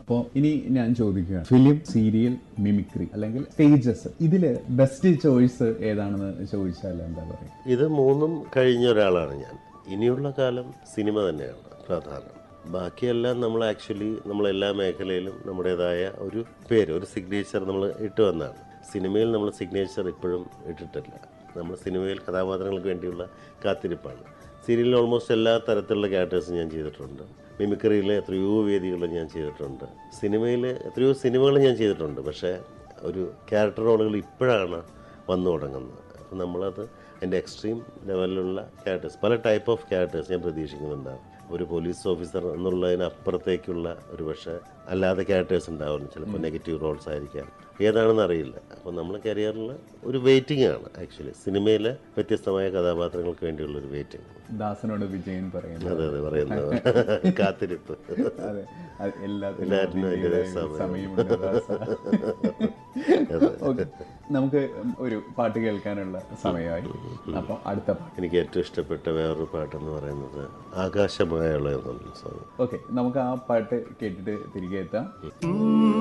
അപ്പോൾ ഇനി ഞാൻ ചോദിക്കുക ഫിലിം സീരിയൽ മിമിക്രി അല്ലെങ്കിൽ സ്റ്റേജസ് ഇതില് ബെസ്റ്റ് ചോയ്സ് ഏതാണെന്ന് ചോദിച്ചാൽ എന്താ പറയുക ഇത് മൂന്നും കഴിഞ്ഞ ഒരാളാണ് ഞാൻ ഇനിയുള്ള കാലം സിനിമ തന്നെയാണ് പ്രധാനം ബാക്കിയെല്ലാം നമ്മൾ ആക്ച്വലി നമ്മളെല്ലാ മേഖലയിലും നമ്മുടേതായ ഒരു പേര് ഒരു സിഗ്നേച്ചർ നമ്മൾ ഇട്ട് വന്നതാണ് സിനിമയിൽ നമ്മൾ സിഗ്നേച്ചർ ഇപ്പോഴും ഇട്ടിട്ടില്ല നമ്മൾ സിനിമയിൽ കഥാപാത്രങ്ങൾക്ക് വേണ്ടിയുള്ള കാത്തിരിപ്പാണ് സീരിയലിൽ ഓൾമോസ്റ്റ് എല്ലാ തരത്തിലുള്ള ക്യാരക്ടേഴ്സും ഞാൻ ചെയ്തിട്ടുണ്ട് മിമിക്രിയിലെ എത്രയോ വേദികൾ ഞാൻ ചെയ്തിട്ടുണ്ട് സിനിമയിൽ എത്രയോ സിനിമകൾ ഞാൻ ചെയ്തിട്ടുണ്ട് പക്ഷേ ഒരു ക്യാരക്ടർ റോളുകൾ ഇപ്പോഴാണ് വന്നു തുടങ്ങുന്നത് അപ്പോൾ നമ്മളത് അതിൻ്റെ എക്സ്ട്രീം ലെവലിലുള്ള ക്യാരക്ടേഴ്സ് പല ടൈപ്പ് ഓഫ് ക്യാരക്ടേഴ്സ് ഞാൻ പ്രതീക്ഷിക്കുന്നുണ്ടാവും ഒരു പോലീസ് ഓഫീസർ എന്നുള്ളതിനപ്പുറത്തേക്കുള്ള ഒരു പക്ഷേ അല്ലാതെ ക്യാരക്ടേഴ്സ് ഉണ്ടാവുന്നു ചിലപ്പോൾ നെഗറ്റീവ് റോൾസ് ആയിരിക്കാം ഏതാണെന്ന് അറിയില്ല അപ്പോൾ നമ്മൾ കരിയറിൽ ഒരു വെയിറ്റിംഗ് ആണ് ആക്ച്വലി സിനിമയിലെ വ്യത്യസ്തമായ കഥാപാത്രങ്ങൾക്ക് വേണ്ടിയുള്ള ഒരു വെയിറ്റിംഗ് ദാസനോട് വിജയൻ പറയുന്നത് അതെ അതെ പറയുന്നത് കാത്തിരിപ്പ് അതെ അത് എല്ലാത്തിനും എല്ലാറ്റിനും അതിൻ്റെതായ അതിൻ്റെതായ സമയം. സമയമുണ്ട് ദാസ. ഓക്കെ നമുക്ക് ഒരു പാട്ട് കേൾക്കാനുള്ള സമയമായി അപ്പോൾ അടുത്ത പാട്ട് എനിക്ക് ഏറ്റവും ഇഷ്ടപ്പെട്ട വേറൊരു പാട്ടെന്ന് പറയുന്നത് ആകാശമായുള്ള എന്നുള്ള സോങ് ഓക്കെ നമുക്ക് ആ പാട്ട് കേട്ടിട്ട് തിരികെ എത്താം